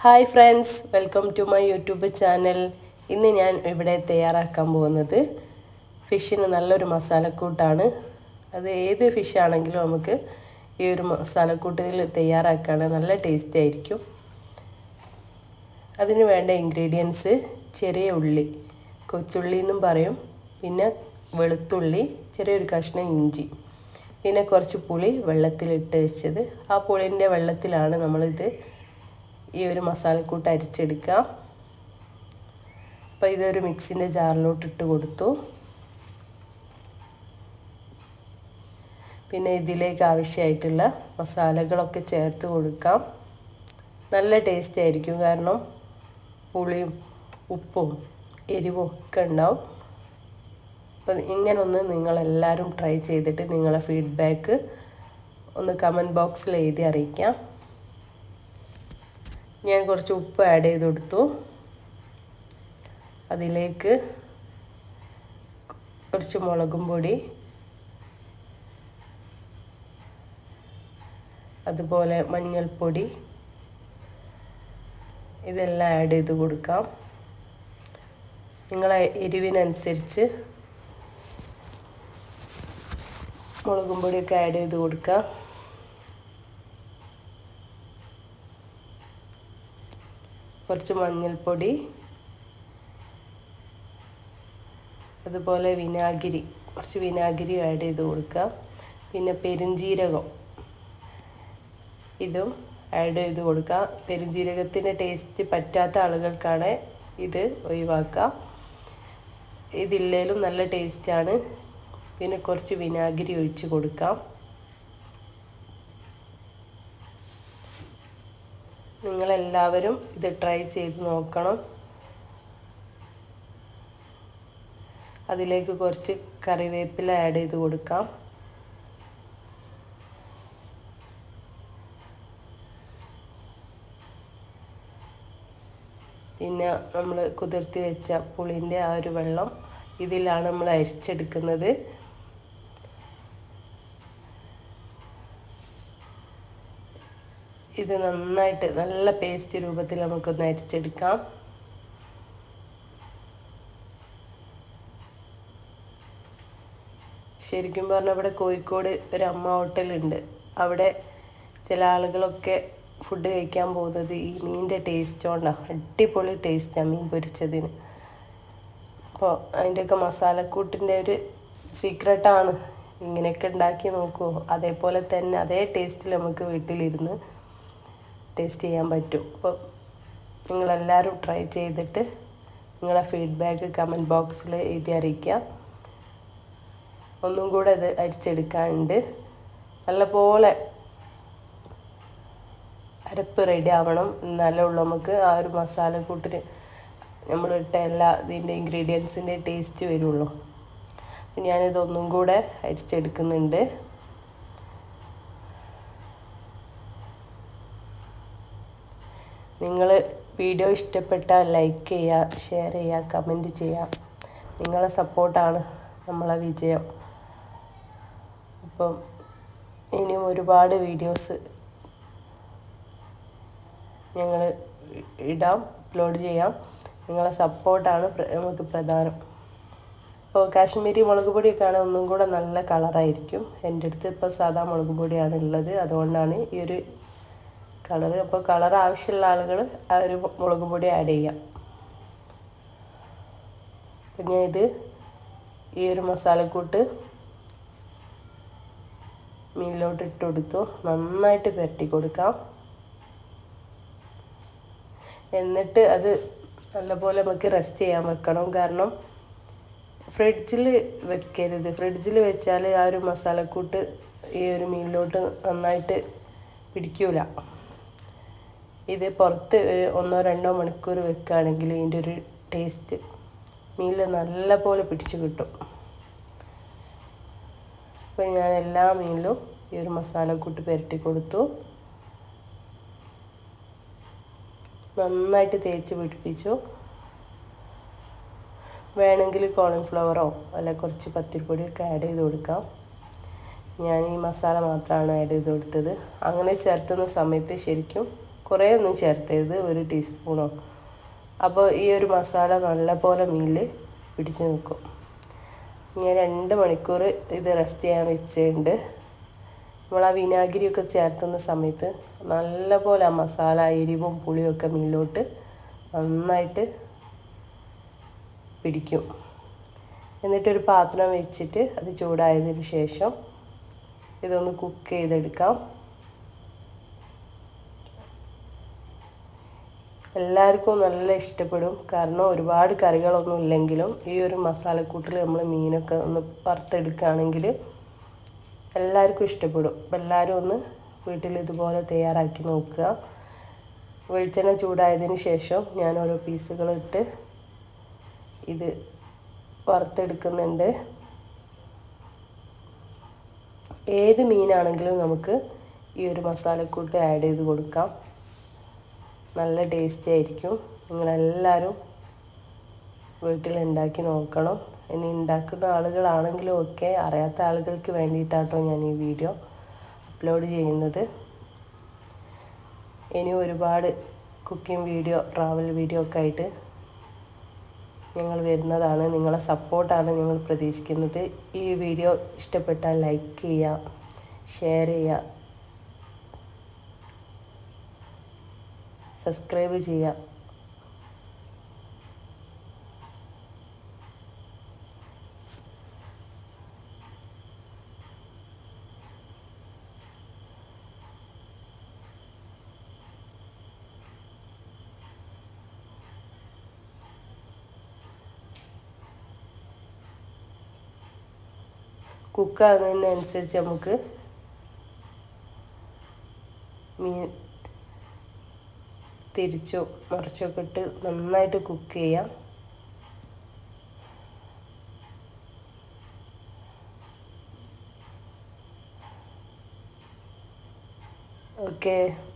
hi friends welcome to my YouTube channel ഇന്ന് ഞാൻ ഇവിടെ തയ്യാറാക്കാൻ പോകുന്നത് ഫിഷിന് നല്ലൊരു മസാലക്കൂട്ടാണ് അത് ഏത് ഫിഷ് ആണെങ്കിലും നമുക്ക് ഈ ഒരു മസാലക്കൂട്ടിൽ തയ്യാറാക്കുകയാണെങ്കിൽ നല്ല ടേസ്റ്റ് ആയിരിക്കും അതിന് വേണ്ട ഇൻഗ്രീഡിയൻസ് ചെറിയ ഉള്ളി കൊച്ചുള്ളി എന്നും പറയും പിന്നെ വെളുത്തുള്ളി ചെറിയൊരു കഷ്ണം ഇഞ്ചി പിന്നെ കുറച്ച് പുളി വെള്ളത്തിലിട്ട് വെച്ചത് ആ പുളിൻ്റെ വെള്ളത്തിലാണ് നമ്മളിത് ഈ ഒരു മസാലക്കൂട്ട് അരിച്ചെടുക്കുക അപ്പോൾ ഇതൊരു മിക്സിൻ്റെ ജാറിലോട്ട് ഇട്ട് കൊടുത്തു പിന്നെ ഇതിലേക്ക് ആവശ്യമായിട്ടുള്ള മസാലകളൊക്കെ ചേർത്ത് കൊടുക്കാം നല്ല ടേസ്റ്റ് ആയിരിക്കും കാരണം പുളിയും ഉപ്പും എരിവും ഒക്കെ ഉണ്ടാവും അപ്പം ഇങ്ങനൊന്ന് നിങ്ങളെല്ലാവരും ട്രൈ ചെയ്തിട്ട് നിങ്ങളെ ഫീഡ്ബാക്ക് ഒന്ന് കമൻറ്റ് ബോക്സിൽ എഴുതി അറിയിക്കാം ഞാൻ കുറച്ച് ഉപ്പ് ആഡ് ചെയ്ത് കൊടുത്തു അതിലേക്ക് കുറച്ച് മുളകും പൊടി അതുപോലെ മഞ്ഞൾപ്പൊടി ഇതെല്ലാം ആഡ് ചെയ്ത് കൊടുക്കാം നിങ്ങളെ എരിവിനനുസരിച്ച് മുളകും പൊടിയൊക്കെ ആഡ് ചെയ്ത് കൊടുക്കാം കുറച്ച് മഞ്ഞൾപ്പൊടി അതുപോലെ വിനാഗിരി കുറച്ച് വിനാഗിരി ആഡ് ചെയ്ത് കൊടുക്കുക പിന്നെ പെരുംജീരകം ഇതും ആഡ് ചെയ്ത് കൊടുക്കുക പെരുംജീരകത്തിൻ്റെ ടേസ്റ്റ് പറ്റാത്ത ആളുകൾക്കാണ് ഇത് ഒഴിവാക്കുക ഇതില്ലേലും നല്ല ടേസ്റ്റാണ് പിന്നെ കുറച്ച് വിനാഗിരി ഒഴിച്ച് കൊടുക്കാം നിങ്ങളെല്ലാവരും ഇത് ട്രൈ ചെയ്ത് നോക്കണം അതിലേക്ക് കുറച്ച് കറിവേപ്പില ആഡ് ചെയ്ത് കൊടുക്കാം പിന്നെ നമ്മൾ കുതിർത്തി വെച്ച പുളിൻ്റെ ആ ഒരു വെള്ളം ഇതിലാണ് നമ്മൾ അരിച്ചെടുക്കുന്നത് ഇത് നന്നായിട്ട് നല്ല പേസ്റ്റ് രൂപത്തിൽ നമുക്കൊന്ന് അരിച്ചെടുക്കാം ശരിക്കും പറഞ്ഞാൽ ഇവിടെ കോഴിക്കോട് ഒരു അമ്മ ഹോട്ടലുണ്ട് അവിടെ ചില ആളുകളൊക്കെ ഫുഡ് കഴിക്കാൻ പോകുന്നത് ഈ മീനിൻ്റെ ടേസ്റ്റ് കൊണ്ടാണ് അടിപൊളി ടേസ്റ്റാണ് മീൻ പൊരിച്ചതിന് അപ്പോൾ അതിൻ്റെയൊക്കെ മസാലക്കൂട്ടിൻ്റെ ഒരു സീക്രട്ടാണ് ഇങ്ങനെയൊക്കെ ഉണ്ടാക്കി നോക്കൂ അതേപോലെ തന്നെ അതേ ടേസ്റ്റിൽ നമുക്ക് വീട്ടിലിരുന്ന് ടേസ്റ്റ് ചെയ്യാൻ പറ്റും അപ്പോൾ നിങ്ങളെല്ലാവരും ട്രൈ ചെയ്തിട്ട് നിങ്ങളെ ഫീഡ്ബാക്ക് കമൻറ്റ് ബോക്സിൽ എഴുതി അറിയിക്കുക ഒന്നും കൂടെ ഇത് അരിച്ചെടുക്കാനുണ്ട് നല്ലപോലെ അരപ്പ് റെഡി ആവണം എന്നാലേ ഉള്ളൂ നമുക്ക് ആ ഒരു മസാലക്കൂട്ടിന് നമ്മളിട്ട എല്ലാ ഇതിൻ്റെ ഇൻഗ്രീഡിയൻസിൻ്റെ ടേസ്റ്റ് വരുള്ളൂ ഞാനിതൊന്നും കൂടെ അരിച്ചെടുക്കുന്നുണ്ട് നിങ്ങൾ വീഡിയോ ഇഷ്ടപ്പെട്ടാൽ ലൈക്ക് ചെയ്യുക ഷെയർ ചെയ്യുക കമൻറ്റ് ചെയ്യുക നിങ്ങളെ സപ്പോർട്ടാണ് നമ്മളെ വിജയം അപ്പം ഇനിയും ഒരുപാട് വീഡിയോസ് ഞങ്ങൾ ഇടാം അപ്ലോഡ് ചെയ്യാം നിങ്ങളെ സപ്പോർട്ടാണ് നമുക്ക് പ്രധാനം ഇപ്പോൾ കാശ്മീരി മുളക് പൊടിയൊക്കെ ആണെങ്കിൽ ഒന്നും കൂടെ നല്ല കളറായിരിക്കും എൻ്റെ അടുത്ത് ഇപ്പോൾ സാധാ മുളക് പൊടിയാണ് ഉള്ളത് അതുകൊണ്ടാണ് ഈ ഒരു കളർ അപ്പോൾ കളർ ആവശ്യമുള്ള ആളുകൾ ആ ഒരു മുളക് പൊടി ആഡ് ചെയ്യാം അപ്പം ഞാൻ ഇത് ഈ ഒരു മസാലക്കൂട്ട് മീനിലോട്ട് ഇട്ട് കൊടുത്തു നന്നായിട്ട് പുരട്ടി കൊടുക്കാം എന്നിട്ട് അത് നല്ലപോലെ നമുക്ക് റെസ്റ്റ് ചെയ്യാൻ വെക്കണം കാരണം ഫ്രിഡ്ജിൽ വെക്കരുത് ഫ്രിഡ്ജിൽ വെച്ചാൽ ആ ഒരു മസാലക്കൂട്ട് ഈ ഒരു മീനിലോട്ട് നന്നായിട്ട് പിടിക്കൂല ഇത് പുറത്ത് ഒരു ഒന്നോ രണ്ടോ മണിക്കൂർ വെക്കുകയാണെങ്കിൽ ഇതിൻ്റെ ഒരു ടേസ്റ്റ് മീനിൽ നല്ല പോലെ പിടിച്ച് കിട്ടും അപ്പോൾ ഞാൻ എല്ലാ മീനിലും ഈ ഒരു മസാലക്കൂട്ട് പുരട്ടി കൊടുത്തു നന്നായിട്ട് തേച്ച് പിടിപ്പിച്ചു വേണമെങ്കിൽ കോളിഫ്ലവറോ അല്ല കുറച്ച് പത്തിരിപ്പൊടിയൊക്കെ ആഡ് ചെയ്ത് കൊടുക്കാം ഞാൻ ഈ മസാല മാത്രമാണ് ആഡ് ചെയ്ത് കൊടുത്തത് അങ്ങനെ ചേർത്തുന്ന സമയത്ത് ശരിക്കും കുറേ ഒന്നും ചേർത്തരുത് ഒരു ടീസ്പൂണോ അപ്പോൾ ഈ ഒരു മസാല നല്ലപോലെ മീനിൽ പിടിച്ച് നിൽക്കും ഞാൻ രണ്ട് മണിക്കൂർ ഇത് റെസ്റ്റ് ചെയ്യാൻ വെച്ചിട്ടുണ്ട് നമ്മൾ ആ വിനാഗിരിയൊക്കെ ചേർത്തുന്ന സമയത്ത് നല്ലപോലെ ആ മസാല എരിവും പുളിയും ഒക്കെ മീനിലോട്ട് നന്നായിട്ട് പിടിക്കും എന്നിട്ടൊരു പാത്രം വെച്ചിട്ട് അത് ചൂടായതിന് ശേഷം ഇതൊന്ന് കുക്ക് ചെയ്തെടുക്കാം എല്ലാവർക്കും നല്ല ഇഷ്ടപ്പെടും കാരണം ഒരുപാട് കറികളൊന്നും ഇല്ലെങ്കിലും ഈ ഒരു മസാലക്കൂട്ടിൽ നമ്മൾ മീനൊക്കെ ഒന്ന് വറുത്തെടുക്കുകയാണെങ്കിൽ എല്ലാവർക്കും ഇഷ്ടപ്പെടും അപ്പം എല്ലാവരും ഒന്ന് വീട്ടിൽ ഇതുപോലെ തയ്യാറാക്കി നോക്കുക വെളിച്ചെണ്ണ ചൂടായതിന് ശേഷം ഞാൻ ഓരോ പീസുകളിട്ട് ഇത് വറുത്തെടുക്കുന്നുണ്ട് ഏത് മീനാണെങ്കിലും നമുക്ക് ഈ ഒരു മസാലക്കൂട്ട് ആഡ് ചെയ്ത് കൊടുക്കാം നല്ല ടേസ്റ്റി ആയിരിക്കും നിങ്ങളെല്ലാവരും വീട്ടിൽ ഉണ്ടാക്കി നോക്കണം ഇനി ഉണ്ടാക്കുന്ന ആളുകളാണെങ്കിലും ഒക്കെ അറിയാത്ത ആളുകൾക്ക് വേണ്ടിയിട്ടാട്ടോ ഞാൻ ഈ വീഡിയോ അപ്ലോഡ് ചെയ്യുന്നത് ഇനി ഒരുപാട് കുക്കിംഗ് വീഡിയോ ട്രാവൽ വീഡിയോ ഒക്കെ ആയിട്ട് ഞങ്ങൾ വരുന്നതാണ് നിങ്ങളെ സപ്പോർട്ടാണ് ഞങ്ങൾ പ്രതീക്ഷിക്കുന്നത് ഈ വീഡിയോ ഇഷ്ടപ്പെട്ടാൽ ലൈക്ക് ചെയ്യുക ഷെയർ ചെയ്യുക സബ്സ്ക്രൈബ് ചെയ്യുക കുക്കാകുന്നതിനനുസരിച്ച് നമുക്ക് മീൻ തിരിച്ചും മറിച്ചൊക്കെ ഇട്ട് നന്നായിട്ട് കുക്ക് ചെയ്യാം ഓക്കെ